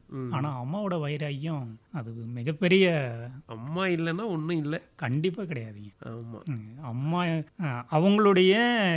ம். ஆனால் அம்மாவோட வைராக்கியம் அது மிகப்பெரிய அம்மா இல்லைன்னா ஒன்றும் இல்லை கண்டிப்பாக கிடையாதுங்க ஆமாம் ம், அம்மா அஹ், அவங்களுடைய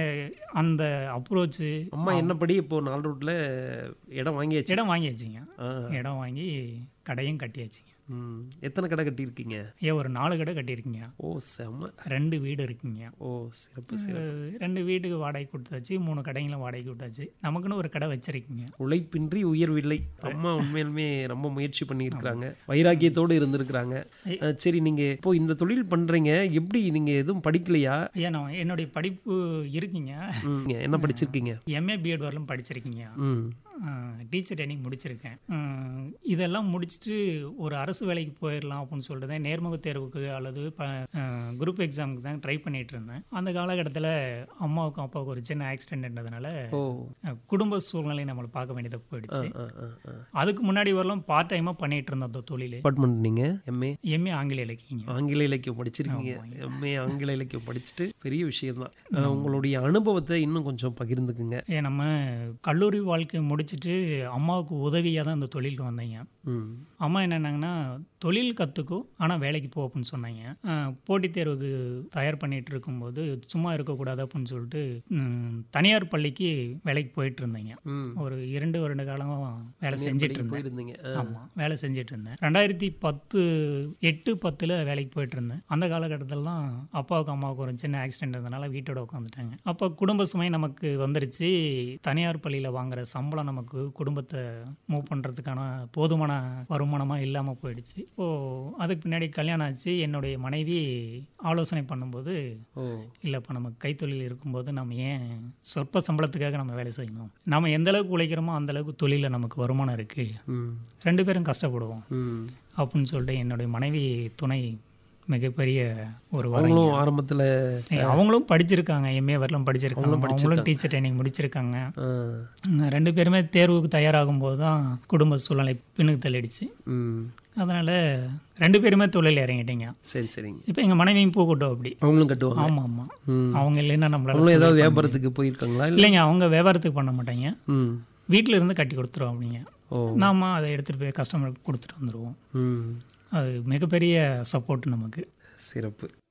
அந்த அப்ரோச்சு அம்மா என்னப்படி இப்போ நாலு ரோட்டில் இடம் வாங்கியாச்சு இடம் வாங்கியாச்சுங்க ஆ இடம் வாங்கி கடையும் கட்டியாச்சுங்க ம் எத்தனை கடை கட்டியிருக்கீங்க ஏன் ஒரு நாலு கடை கட்டியிருக்கீங்க ஓ செம ரெண்டு வீடு இருக்குங்க ஓ சிறப்பு சிறப்பு அஹ், ரெண்டு வீட்டுக்கு வாடகை கொடுத்தாச்சு மூணு கடைங்களும் வாடகை விட்டாச்சு நமக்குன்னு ஒரு கடை வச்சிருக்கீங்க உழைப்பின்றி உயர்வில்லை அம்மா உண்மையிலுமே ரொம்ப முயற்சி பண்ணியிருக்கிறாங்க வைராக்கியத்தோடு இருந்திருக்கிறாங்க அஹ், சரி நீங்க இப்போ இந்த தொழில் பண்றீங்க எப்படி நீங்க எதுவும் படிக்கலையா ஐயா நான் என்னுடைய படிப்பு இருக்குங்க ம், நீங்க என்ன படிச்சிருக்கீங்க எம்ஏ பிஎட் வரலும் படிச்சிருக்கீங்க ம் டீச்சர் ட்ரைனிங் முடிச்சிருக்கேன் அஹ், இதெல்லாம் முடிச்சுட்டு ஒரு அரசு வேலைக்கு போயிடலாம் அப்படின்னு சொல்லிட்டு தான் நேர்முக தேர்வுக்கு அல்லது குரூப் எக்ஸாமுக்கு தான் ட்ரை பண்ணிட்டு இருந்தேன் அந்த காலகட்டத்தில் அம்மாவுக்கும் அப்பாவுக்கும் ஒரு சின்ன ஆக்சிடென்ட்ன்றதுனால ஓ அஹ், குடும்ப சூழ்நிலை நம்மளை பார்க்க வேண்டியதாக போயிடுச்சு ஆ, ஆ, ஆ. அதுக்கு முன்னாடி வரலாம் பார்ட் டைமாக பண்ணிட்டு இருந்தோம் அந்த தொழில் டிபார்ட்மெண்ட் நீங்க எம்ஏ எம்ஏ ஆங்கில இலக்கியங்க ஆங்கில இலக்கியம் படிச்சிருக்கீங்க எம்ஏ ஆங்கில இலக்கியம் படிச்சுட்டு பெரிய விஷயம்தான் அஹ், உங்களுடைய அனுபவத்தை இன்னும் கொஞ்சம் பகிர்ந்துக்குங்க ஏன் நம்ம கல்லூரி வாழ்க்கை முடிச்சுட்டு அம்மாவுக்கு உதவியாக தான் இந்த தொழிலுக்கு வந்தேங்க ம் அம்மா என்னன்னாங்கன்னா தொழில் கற்றுக்கோ ஆனால் வேலைக்கு போ அப்படின்னு சொன்னாங்க அஹ், போட்டித் தேர்வுக்கு தயார் பண்ணிட்டு இருக்கும்போது சும்மா இருக்கக்கூடாது அப்படின்னு சொல்லிட்டு ம், தனியார் பள்ளிக்கு வேலைக்கு போயிட்டு இருந்தேங்க ம் ஒரு இரண்டு வருட காலமாக வேலை செஞ்சுட்டு இருந்தேன் போயிருந்தீங்க ஆ. ஆமாம் வேலை செஞ்சுட்டு இருந்தேன் ரெண்டாயிரத்தி பத்து எட்டு பத்தில் வேலைக்கு போயிட்டு இருந்தேன் அந்த காலகட்டத்தில் தான் அப்பாவுக்கு அம்மாவுக்கு ஒரு சின்ன ஆக்சிடென்ட் இருந்தனால வீட்டோட உட்காந்துட்டாங்க அப்போ குடும்ப சுமை நமக்கு வந்துருச்சு தனியார் பள்ளியில் வாங்குற சம்பளம் நமக்கு குடும்பத்தை மூவ் பண்ணுறதுக்கான போதுமான வருமானமாக இல்லாமல் போயிடுச்சு ஓ அதுக்கு பின்னாடி கல்யாணம் ஆச்சு என்னுடைய மனைவி ஆலோசனை பண்ணும்போது ஓ இல்லைப்பா நம்ம கைத்தொழில் இருக்கும்போது நம்ம ஏன் சொற்ப சம்பளத்துக்காக நம்ம வேலை செய்யணும் நம்ம எந்த அளவுக்கு உழைக்கிறோமோ அந்த அளவுக்கு தொழிலில் நமக்கு வருமானம் இருக்குது ம் ரெண்டு பேரும் கஷ்டப்படுவோம் ம் அப்படின்னு சொல்லிட்டு என்னுடைய மனைவி துணை மிகப்பெரிய ஒரு வரம் அவங்களும் ஆரம்பத்துல அவங்களும் படிச்சிருக்காங்க எம்ஏ வரலாம் படிச்சிருக்காங்க அவங்களும் அவங்களும் டீச்சர் ட்ரைனிங் முடிச்சிருக்காங்க ஆ, உம், ரெண்டு பேருமே தேர்வுக்கு தயாராகும் போது தான் குடும்ப சூழ்நிலை பின்னுக்கு தள்ளிடுச்சு ம் அதனால ரெண்டு பேருமே தொழில் இறங்கிட்டீங்க சரி சரிங்க இப்போ எங்கள் மனைவியும் பூக்கூட்டம் அப்படி அவங்களும் கட்டுவாங்க ஆமாம் ஆமாம் ம் அவங்க இல்லைன்னா நம்மளால அவங்களும் ஏதாவது வியாபாரத்துக்கு போயிருக்காங்களா இல்லை இல்லைங்க அவங்க வியாபாரத்துக்கு பண்ண மாட்டாங்க ம் வீட்டில் இருந்து கட்டி கொடுத்துருவோம் அப்படிங்க ஓ நாம அதை எடுத்துகிட்டு போய் கஸ்டமருக்கு கொடுத்துட்டு வந்துடுவோம் ம் அது மிகப்பெரிய சப்போர்ட் நமக்கு சிறப்பு